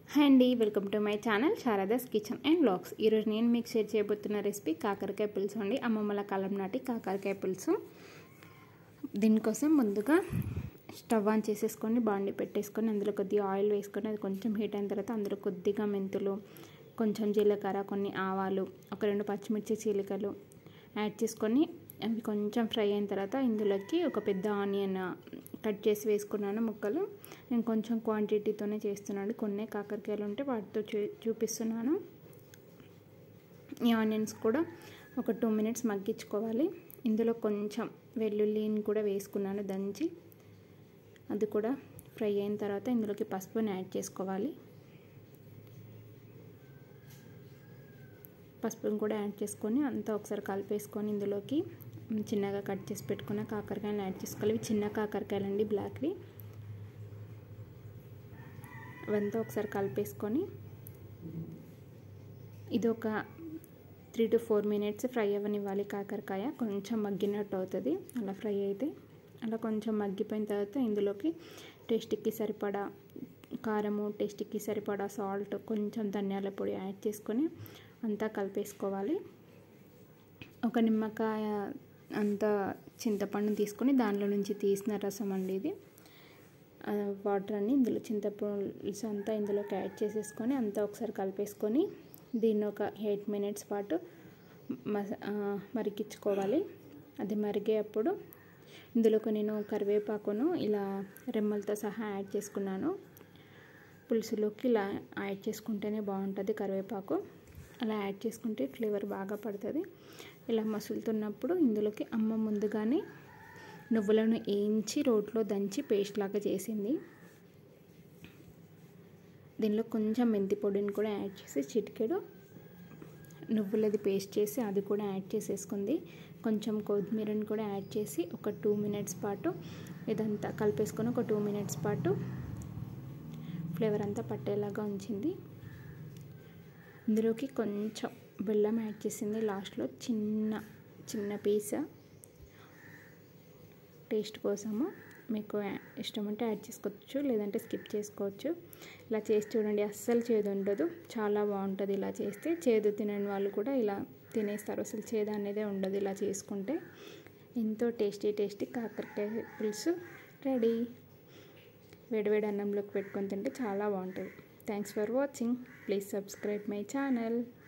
hi అండి welcome to my channel Sharada's kitchen and blogs ఈరోజు నేను మీకు షేర్ చేయబోతున్న రెసిపీ కాకరకాయ పులుసు అండి అమ్మమ్మల కాలం నాటి కాకరకాయ పులుసు దీనికోసం ముందుగా స్టవ్ ఆన్ చేసేసుకొని బాండి పెట్టేసుకొని అందులో కొద్దిగా ఆయిల్ వేసుకొని అది కొంచెం హీట్ అయిన తర్వాత అందులో కొద్దిగా మెంతులు కొంచెం జీలకర్ర కొన్ని ఆవాలు ఒక రెండు పచ్చిమిర్చి చీలికలు యాడ్ చేసుకొని అవి కొంచెం ఫ్రై అయిన తర్వాత ఇందులోకి ఒక పెద్ద ఆనియన్ కట్ చేసి వేసుకున్నాను ముక్కలు నేను కొంచెం క్వాంటిటీతోనే చేస్తున్నాను కొన్ని కాకరకాయలు ఉంటే వాటితో చూ చూపిస్తున్నాను ఈ ఆనియన్స్ కూడా ఒక టూ మినిట్స్ మగ్గించుకోవాలి ఇందులో కొంచెం వెల్లుల్లిని కూడా వేసుకున్నాను దంచి అది కూడా ఫ్రై అయిన తర్వాత ఇందులోకి పసుపుని యాడ్ చేసుకోవాలి పసుపుని కూడా యాడ్ చేసుకొని అంతా ఒకసారి కలిపేసుకొని ఇందులోకి చిన్నగా కట్ చేసి పెట్టుకున్న కాకరకాయలు యాడ్ చేసుకోవాలి ఇవి చిన్న కాకరకాయలు అండి బ్లాక్వి అవంతా ఒకసారి కలిపేసుకొని ఇది ఒక three to four minutes fry అవ్వనివ్వాలి కాకరకాయ కొంచెం మగ్గినట్టు అవుతుంది అలా ఫ్రై అయితే అలా కొంచెం మగ్గిపోయిన తర్వాత ఇందులోకి టేస్ట్కి సరిపడా కారము టేస్ట్కి సరిపడా సాల్ట్ కొంచెం ధనియాల పొడి యాడ్ చేసుకొని అంతా కలిపేసుకోవాలి ఒక నిమ్మకాయ అంత చింతపండు తీసుకొని దానిలో నుంచి తీసిన రసం అండి ఇది వాటర్ అన్ని ఇందులో చింతపులుసు అంతా ఇందులోకి యాడ్ చేసేసుకొని అంతా ఒకసారి కలిపేసుకొని దీన్ని ఒక ఎయిట్ మినిట్స్ పాటు మరిగించుకోవాలి అది మరిగేటప్పుడు ఇందులోకి నేను కరివేపాకును ఇలా రెమ్మలతో సహా యాడ్ చేసుకున్నాను పులుసులోకి ఇలా యాడ్ చేసుకుంటేనే బాగుంటుంది కరివేపాకు అలా యాడ్ చేసుకుంటే ఫ్లేవర్ బాగా పడుతుంది ఇలా మసులుతున్నప్పుడు ఇందులోకి అమ్మ ముందుగానే నువ్వులను వేయించి రోట్లో దంచి పేస్ట్ లాగా చేసింది దీనిలో కొంచెం మెంతి పొడిని కూడా యాడ్ చేసి చిటికెడు నువ్వులది పేస్ట్ చేసి అది కూడా యాడ్ చేసేసుకుంది కొంచెం కొత్తిమీరని కూడా యాడ్ చేసి ఒక టూ మినిట్స్ పాటు ఇదంతా కలిపేసుకొని ఒక టూ మినిట్స్ పాటు ఫ్లేవర్ అంతా పట్టేలాగా ఉంచింది ఇందులోకి కొంచెం బెల్లం యాడ్ చేసింది లాస్ట్లో చిన్న చిన్న పీస్ టేస్ట్ కోసము మీకు ఇష్టం ఉంటే యాడ్ చేసుకోవచ్చు లేదంటే స్కిప్ చేసుకోవచ్చు ఇలా చేసి చూడండి అస్సలు చేదు ఉండదు చాలా బాగుంటుంది ఇలా చేస్తే చేదు తినని వాళ్ళు కూడా ఇలా తినేస్తారు అసలు చేదు అనేదే ఉండదు ఇలా చేసుకుంటే ఎంతో టేస్టీ టేస్టీ కాకరకాయ పులుసు రెడీ వేడివేడి అన్నంలోకి పెట్టుకొని తింటే చాలా బాగుంటుంది thanks for watching please subscribe my channel